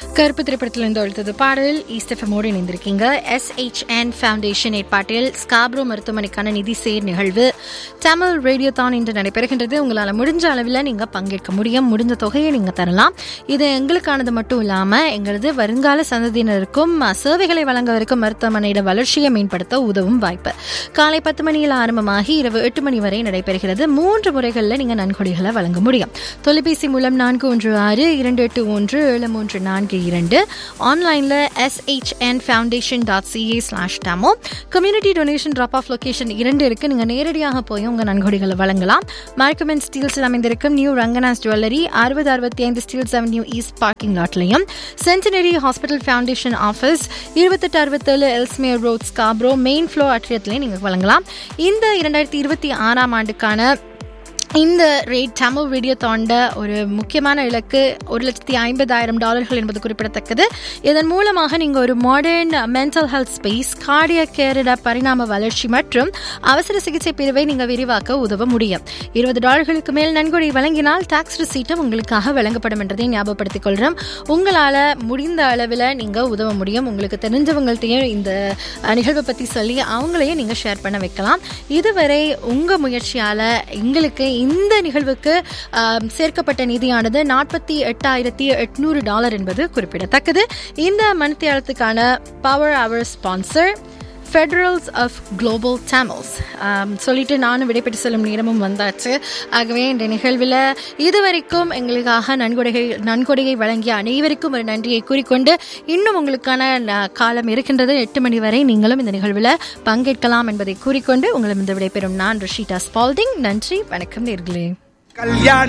கருப்பு திரைப்படத்திலிருந்து ஒழுத்தது பாடல் ஈஸ்டெஃபமோடு இணைந்திருக்கீங்க எஸ்ஹெச்என் ஃபவுண்டேஷன் ஏற்பாட்டில் ஸ்காப்ரோ மருத்துவமனைக்கான நிதி சேர் நிகழ்வு தமிழ் ரேடியோ தான் இன்று நடைபெறுகின்றது உங்களால் முடிஞ்ச அளவில் நீங்கள் பங்கேற்க முடியும் முடிஞ்ச தொகையை நீங்கள் தரலாம் இது எங்களுக்கானது மட்டும் இல்லாமல் எங்களது வருங்கால சந்ததியினருக்கும் அஹ், சேவைகளை வழங்கவிருக்கும் மருத்துவமனையோட வளர்ச்சியை மேம்படுத்த உதவும் வாய்ப்பு காலை பத்து மணியில் ஆரம்பமாகி இரவு எட்டு மணி வரை நடைபெறுகிறது மூன்று முறைகளில் நீங்கள் நன்கொடைகளை வழங்க முடியும் தொலைபேசி மூலம் நான்கு ஒன்று ஆறு இரண்டு எட்டு ஒன்று ஏழு மூன்று நான்கு இரண்டு ஆன்லைனில் SHN foundation dot CA slash டமோ community donation drop off location இரண்டு இருக்கு நீங்கள் நேரடியாக போய் உங்கள் நன்கொடைகளை வழங்கலாம் மார்க்கமெண்ட் ஸ்டீல்ஸில் அமைந்திருக்கும் நியூ ரங்கனாஸ் ஜுவல்லரி அறுபது அறுபத்தி ஐந்து ஸ்டீல்ஸ் அவென்யூ ஈஸ்ட் பார்க்கிங் லாட்லையும் சென்டினரி ஹாஸ்பிட்டல் ஃபவுண்டேஷன் ஆஃபீஸ் இருபத்தெட்டு அறுபத்தேழு Ellesmere road Scarborough main floor அட்ரியத்திலையும் நீங்கள் வழங்கலாம் இந்த இரண்டாயிரத்தி இருபத்தி ஆறாம் ஆண்டுக்கான இந்த ரேட் தமிழ் வீடியோ தாண்ட ஒரு முக்கியமான இலக்கு ஒரு லட்சத்தி ஐம்பதாயிரம் டாலர்கள் என்பது குறிப்பிடத்தக்கது இதன் மூலமாக நீங்கள் ஒரு மாடர்ன் மென்டல் ஹெல்த் ஸ்பேஸ் கார்டிய கேரிட பரிணாம வளர்ச்சி மற்றும் அவசர சிகிச்சை பிரிவை நீங்கள் விரிவாக்க உதவ முடியும் இருபது டாலர்களுக்கு மேல் நன்கொடை வழங்கினால் டாக்ஸ் ரிசீட்டும் உங்களுக்காக வழங்கப்படும் என்றதை ஞாபகப்படுத்திக் கொள்கிறோம் உங்களால் முடிந்த அளவில் நீங்கள் உதவ முடியும் உங்களுக்கு தெரிஞ்சவங்கள்ட்டையும் இந்த அஹ், நிகழ்வை பற்றி சொல்லி அவங்களையும் நீங்கள் ஷேர் பண்ண வைக்கலாம் இதுவரை உங்கள் முயற்சியால் எங்களுக்கு இந்த நிகழ்வுக்கு ஆம், சேர்க்கப்பட்ட நிதியானது நாற்பத்தி எட்டாயிரத்தி எட்நூறு டாலர் என்பது குறிப்பிடத்தக்கது இந்த மணித்தியாலத்துக்கான பவர் அவர் sponsor federation of global Tamils சொல்லிட்டு நானும் விடைபெற்று செல்லும் நேரமும் வந்தாச்சு ஆகவே இந்த நிகழ்வில் இதுவரைக்கும் எங்களுக்காக நன்கொடைகள் நன்கொடையை வழங்கிய அனைவருக்கும் ஒரு நன்றியை கூறிக்கொண்டு இன்னும் உங்களுக்கான ந- காலம் இருக்கின்றது எட்டு மணி வரை நீங்களும் இந்த நிகழ்வில் பங்கேற்கலாம் என்பதை கூறிக்கொண்டு உங்களிடம் விடைபெறும் நான் ரிஷிதா ஸ்பால்டிங் நன்றி வணக்கம் நேர்களே கல்யாண